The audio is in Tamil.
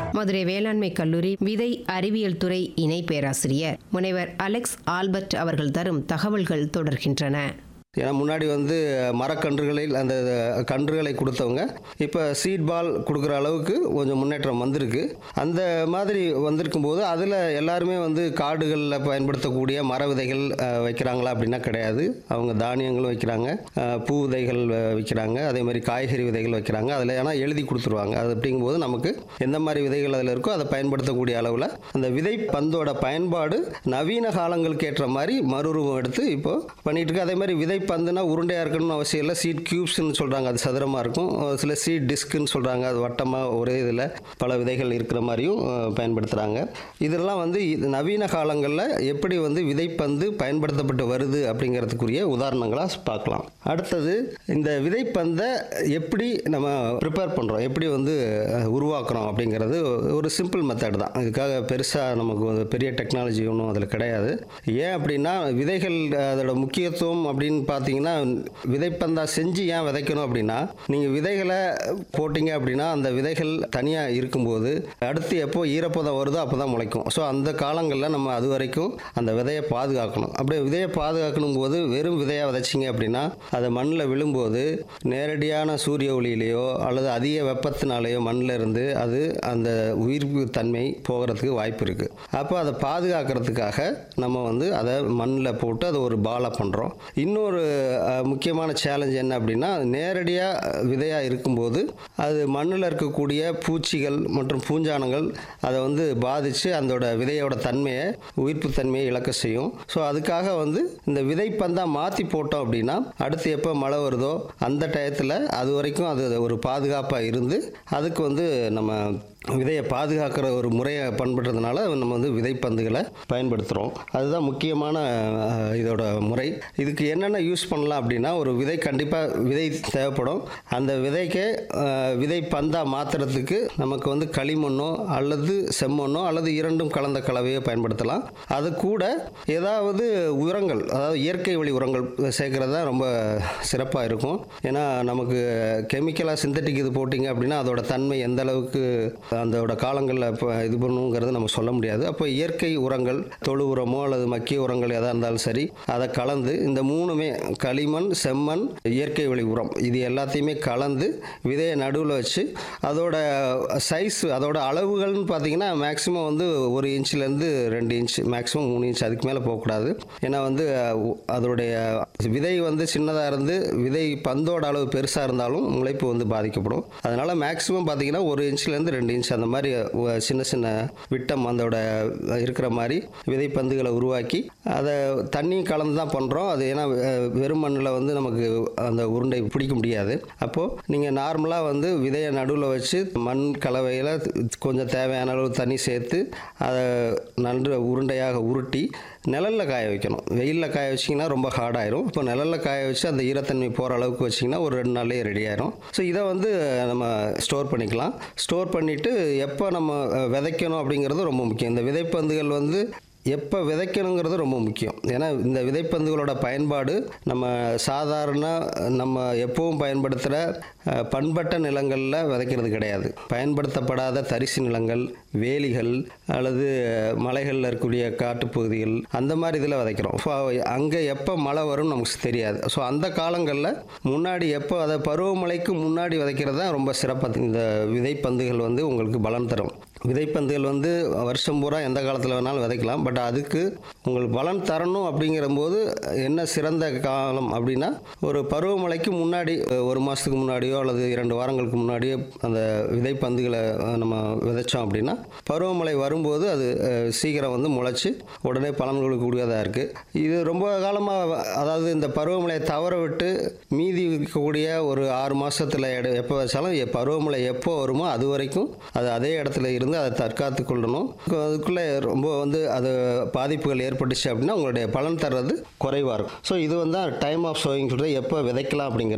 மதுரை வேளாண்மை கல்லூரி விதை அறிவியல் துறை இணை பேராசிரியர் முனைவர் அலெக்ஸ் ஆல்பர்ட் அவர்கள் தரும் தகவல்கள் தொடர்கின்றன ஏன்னா முன்னாடி வந்து மரக்கன்றுகளில் அந்த கன்றுகளை கொடுத்தவங்க இப்போ சீட் பால் கொடுக்குற அளவுக்கு கொஞ்சம் முன்னேற்றம் வந்திருக்கு அந்த மாதிரி வந்திருக்கும் போது அதில் எல்லாருமே வந்து காடுகளில் பயன்படுத்தக்கூடிய மர விதைகள் அஹ், வைக்கிறாங்களா அப்படின்னா கிடையாது அவங்க தானியங்களும் வைக்கிறாங்க அஹ், பூ விதைகள் அஹ், வைக்கிறாங்க அதே மாதிரி காய்கறி விதைகள் வைக்கிறாங்க அதில் ஆனால் எழுதி கொடுத்துருவாங்க அது அப்படிங்கும்போது நமக்கு எந்த மாதிரி விதைகள் அதில் இருக்கோ அதை பயன்படுத்தக்கூடிய அளவில் அந்த விதை பந்தோட பயன்பாடு நவீன காலங்களுக்கு ஏற்ற மாதிரி மறுரூபம் எடுத்து இப்போ பண்ணிட்டு இருக்கு அதே மாதிரி விதை பந்துனா உருண்டையாக இருக்கணும்னு அவசியம் இல்லை சீட் கியூப்ஸ்னு சொல்கிறாங்க அது சதுரமாக இருக்கும் ஒரு சில சீட் டிஸ்க்குன்னு சொல்கிறாங்க அது வட்டமாக ஒரே இதில் பல விதைகள் இருக்கிற மாதிரியும் அஹ், பயன்படுத்துகிறாங்க இதெல்லாம் வந்து இது நவீன காலங்களில் எப்படி வந்து விதைப்பந்து பயன்படுத்தப்பட்டு வருது அப்படிங்கிறதுக்குரிய உதாரணங்களாக பார்க்கலாம் அடுத்தது இந்த விதைப்பந்தை எப்படி நம்ம ப்ரிப்பேர் பண்ணுறோம் எப்படி வந்து அஹ், உருவாக்குறோம் அப்படிங்கிறது ஒரு சிம்பிள் மெத்தட் தான் இதுக்காக பெருசாக நமக்கு ஒரு பெரிய டெக்னாலஜி ஒன்றும் அதில் கிடையாது ஏன் அப்படின்னா விதைகள் அதோட முக்கியத்துவம் அப்படின்னு பார்த்தீங்கன்னா விதைப்பந்தா செஞ்சு ஏன் விதைக்கணும் அப்படின்னா நீங்கள் விதைகளை போட்டிங்க அப்படின்னா அந்த விதைகள் தனியாக இருக்கும்போது அடுத்து எப்போ ஈரப்பதம் வருதோ அப்போ தான் முளைக்கும் ஸோ அந்த காலங்களில் நம்ம அது வரைக்கும் அந்த விதையை பாதுகாக்கணும் அப்படியே விதையை பாதுகாக்கணும் போது வெறும் விதையாக விதைச்சிங்க அப்படின்னா அது மண்ணில் விழும்போது நேரடியான சூரிய ஒளியிலேயோ அல்லது அதிக வெப்பத்தினாலேயோ மண்ணில் இருந்து அது அந்த உயிர்ப்பு தன்மை போகிறதுக்கு வாய்ப்பு இருக்குது அப்போ அதை பாதுகாக்கிறதுக்காக நம்ம வந்து அதை மண்ணில் போட்டு அதை ஒரு பாலை பண்ணுறோம் இன்னொரு அஹ், முக்கியமான சேலஞ்ச் என்ன அப்படின்னா நேரடியாக விதையாக இருக்கும்போது அது மண்ணில் இருக்கக்கூடிய பூச்சிகள் மற்றும் பூஞ்சானங்கள் அதை வந்து பாதித்து அதோட விதையோட தன்மையை உயிர்ப்பு தன்மையை இழக்க செய்யும் ஸோ அதுக்காக வந்து இந்த விதை பந்தாக மாற்றி போட்டோம் அப்படின்னா அடுத்து எப்போ மழை வருதோ அந்த டயத்தில் அது வரைக்கும் அது ஒரு பாதுகாப்பாக இருந்து அதுக்கு வந்து நம்ம விதையை பாதுகாக்கிற ஒரு முறையை பண்படுறதுனால நம்ம வந்து விதைப்பந்துகளை பயன்படுத்துகிறோம் அதுதான் முக்கியமான அஹ், இதோட முறை இதுக்கு என்னென்ன யூஸ் பண்ணலாம் அப்படின்னா ஒரு விதை கண்டிப்பாக விதை தேவைப்படும் அந்த விதைக்கு அஹ், விதை பந்தாக மாற்றுறதுக்கு நமக்கு வந்து களிமண்ணோ அல்லது செம்மண்ணோ அல்லது இரண்டும் கலந்த கலவையோ பயன்படுத்தலாம் அது கூட ஏதாவது உரங்கள் அதாவது இயற்கை வழி உரங்கள் சேர்க்கறது தான் ரொம்ப சிறப்பாக இருக்கும் ஏன்னா நமக்கு கெமிக்கலாக சிந்தட்டிக் இது போட்டிங்க அப்படின்னா அதோட தன்மை எந்த அளவுக்கு அதோட காலங்களில் இப்போ இது பண்ணுங்கிறது நம்ம சொல்ல முடியாது அப்போ இயற்கை உரங்கள் தொழு உரமோ அல்லது மக்கிய உரங்கள் எதாக இருந்தாலும் சரி அதை கலந்து இந்த மூணுமே களிமண் செம்மண் இயற்கை வழி உரம் இது எல்லாத்தையுமே கலந்து விதையை நடுவில் வச்சு அதோட சைஸ் அதோட அளவுகள்னு பார்த்தீங்கன்னா மேக்ஸிமம் வந்து ஒரு இன்ச்லேருந்து ரெண்டு இன்ச் மேக்ஸிமம் மூணு இன்ச் அதுக்கு மேலே போகக்கூடாது ஏன்னா வந்து அஹ், அதோடைய விதை வந்து சின்னதாக இருந்து விதை பந்தோட அளவு பெருசாக இருந்தாலும் முளைப்பு வந்து பாதிக்கப்படும் அதனால் மேக்ஸிமம் பார்த்தீங்கன்னா ஒரு இன்ச்லேருந்து ரெண்டு இன்ச் அந்த மாதிரி அஹ், சின்ன சின்ன விட்டம் அதோட இருக்கிற மாதிரி விதைப்பந்துகளை உருவாக்கி அதை தண்ணி கலந்து தான் பண்ணுறோம் அது ஏன்னா அஹ், வெறும் மண்ணில் வந்து நமக்கு அந்த உருண்டை பிடிக்க முடியாது அப்போது நீங்கள் நார்மலாக வந்து விதையை நடுவில் வச்சு மண் கலவையில் கொஞ்சம் தேவையான அளவு தண்ணி சேர்த்து அதை நன்று உருண்டையாக உருட்டி நிழலில் காய வைக்கணும் வெயிலில் காய வச்சிங்கன்னா ரொம்ப ஹார்டாயிரும் இப்போ நிழலில் காய வச்சு அந்த ஈரத்தன்மை போகிற அளவுக்கு வச்சிங்கன்னா ஒரு ரெண்டு நாள்லேயே ரெடி ஆயிரும் ஸோ இதை வந்து நம்ம ஸ்டோர் பண்ணிக்கலாம் ஸ்டோர் பண்ணிவிட்டு எப்போ நம்ம அஹ், விதைக்கணும் அப்படிங்கிறது ரொம்ப முக்கியம் இந்த விதைப்பந்துகள் வந்து எப்போ விதைக்கணுங்கிறது ரொம்ப முக்கியம் ஏன்னா இந்த விதைப்பந்துகளோட பயன்பாடு நம்ம சாதாரண நம்ம எப்பவும் பயன்படுத்துகிற அஹ், பண்பட்ட நிலங்களில் விதைக்கிறது கிடையாது பயன்படுத்தப்படாத தரிசு நிலங்கள் வேலிகள் அல்லது மலைகளில் இருக்கக்கூடிய காட்டுப்பகுதிகள் அந்த மாதிரி இதில் விதைக்கிறோம் ஸோ அங்கே எப்போ மழை வரும்னு நமக்கு தெரியாது ஸோ அந்த காலங்களில் முன்னாடி எப்போ அதை பருவமழைக்கு முன்னாடி விதைக்கிறது தான் ரொம்ப சிறப்பாக இந்த விதைப்பந்துகள் வந்து உங்களுக்கு பலன் தரும் விதைப்பந்துகள் வந்து வருஷம் பூரா எந்த காலத்தில் வேணாலும் விதைக்கலாம் பட் அதுக்கு உங்களுக்கு பலன் தரணும் அப்படிங்கிற போது என்ன சிறந்த காலம் அப்படின்னா ஒரு பருவமழைக்கு முன்னாடி அஹ், ஒரு மாதத்துக்கு முன்னாடியோ அல்லது இரண்டு வாரங்களுக்கு முன்னாடியோ அந்த விதைப்பந்துகளை அஹ், நம்ம விதைச்சோம் அப்படின்னா பருவமழை வரும்போது அது அஹ், சீக்கிரம் வந்து முளைச்சி உடனே பலன் கொடுக்கக்கூடியதாக இருக்குது இது ரொம்ப காலமாக அதாவது இந்த பருவமழையை தவற விட்டு மீதி இருக்கக்கூடிய ஒரு ஆறு மாதத்தில் எப்போ வச்சாலும் எ- பருவமழை எப்போ வருமோ அது வரைக்கும் அது அதே இடத்துல இருந்து அதை தற்காத்து கொள்ளணும் அதுக்குள்ளே ரொம்ப வந்து அது பாதிப்புகள் ஏற்பட்டுச்சு அப்படின்னா உங்களுடைய பலன் தர்றது குறைவாக இருக்கும் ஸோ இது வந்து டைம் ஆஃப் சோயிங் சொல்கிறது எப்போ விதைக்கலாம் அப்படிங்கிறது